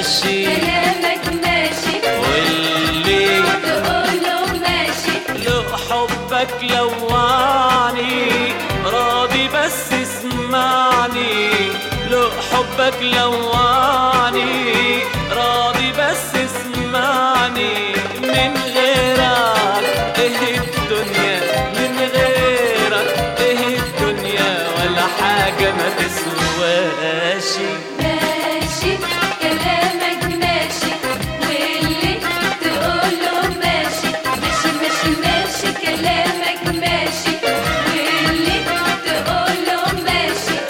ماشي كلامك ماشي واللي تقوله ماشي لو حبك لواني راضي بس اسمعني لو حبك لواني راضي بس اسمعني من غيرك ايه الدنيا من غيرك ايه الدنيا ولا حاجة ما تسواش ماشي كلامك ماشي واللي تقوله ماشي ماشي ماشي ماشي كلامك ماشي واللي تقوله ماشي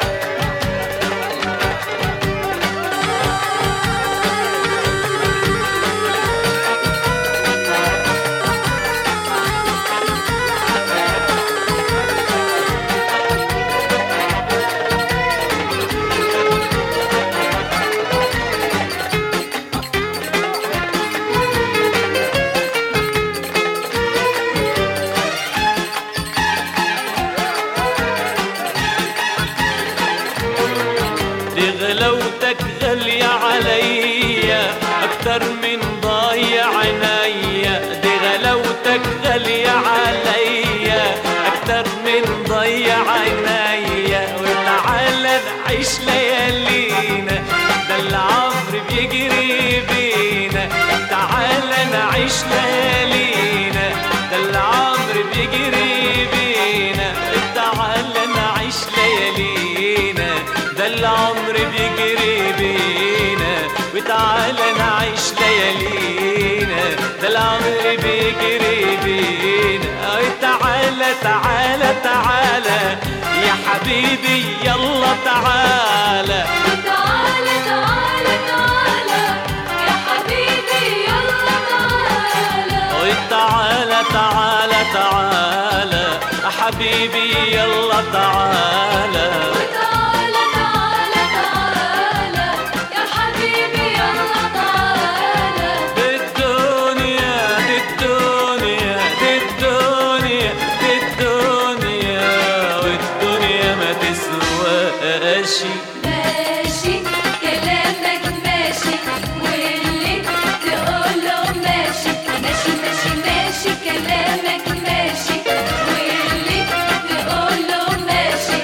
دي غلاوتك غالية عليا أكتر من ضايع عينيا دي غلاوتك غالية عليا أكتر من ضايع عينيا وتعالى نعيش ليالينا ده العمر بيجري بينا تعالى نعيش ليالينا ده العمر بيجري بينا تعالى نعيش ليالينا ده العمر بيجري بينا وتعالى نعيش ليالينا ده العمر بيجري بينا تعالى تعالى تعالى يا حبيبي يلا تعالى تعالى تعالى تعالى يا حبيبي يلا تعالى تعالى تعالى تعالى يا حبيبي يلا تعالى تعالى تعالى تعالى يا حبيبي يلا تعالى دي الدنيا دي الدنيا دي الدنيا دي الدنيا والدنيا ما تسواش ماشي كلامك ماشي واللي تقوله ماشي ماشي ماشي ماشي كلامك ماشي واللي تقوله ماشي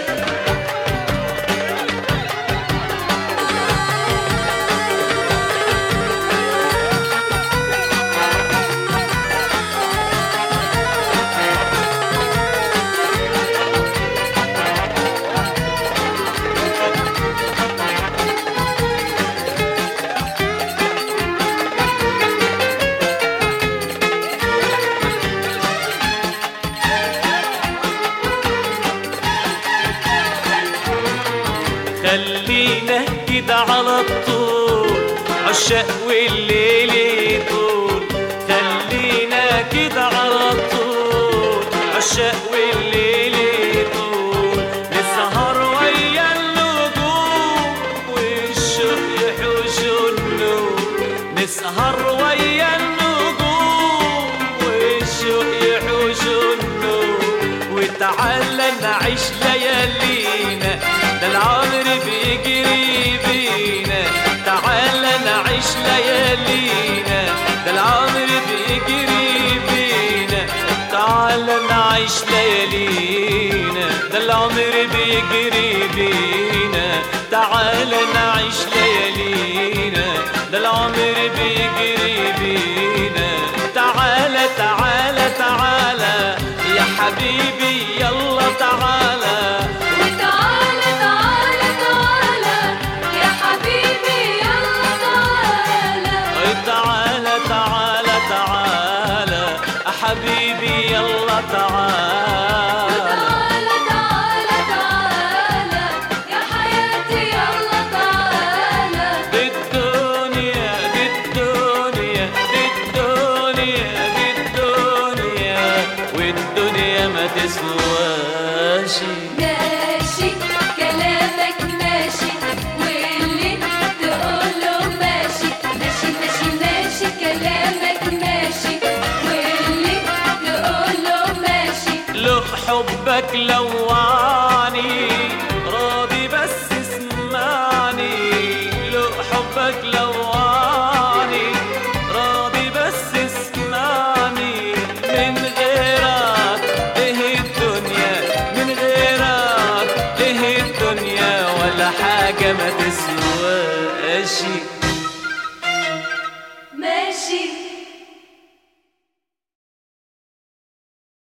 خلينا كده على طول عشاق والليل يطول خلينا كده على طول عشاق والليل يطول نسهر ويا النجوم والشوق يحوش النور نسهر ويا النجوم والشوق يحوش النور وتعالى نعيش ليالينا ده العمر بيجري بينا تعالى نعيش ليالينا ده العمر بيجري بينا تعالى نعيش ليالينا ده العمر بيجري بينا تعالى نعيش ليالينا ده العمر بيجري بينا تعالى تعالى تعالى يا حبيبي يلا تعالى وتعالى تعالى تعالى يا حبيبي يلا تعالى تعالى تعالى تعالى يا حبيبي يلا تعالى تعالى تعالى تعالى يا حياتي يلا تعالى دي الدنيا دي الدنيا دي الدنيا دي الدنيا والدنيا ما تسواش ماشي كلامك ماشي واللي تقوله ماشي ماشي ماشي ماشي كلامك ماشي واللي تقوله ماشي لو حبك لواني راضي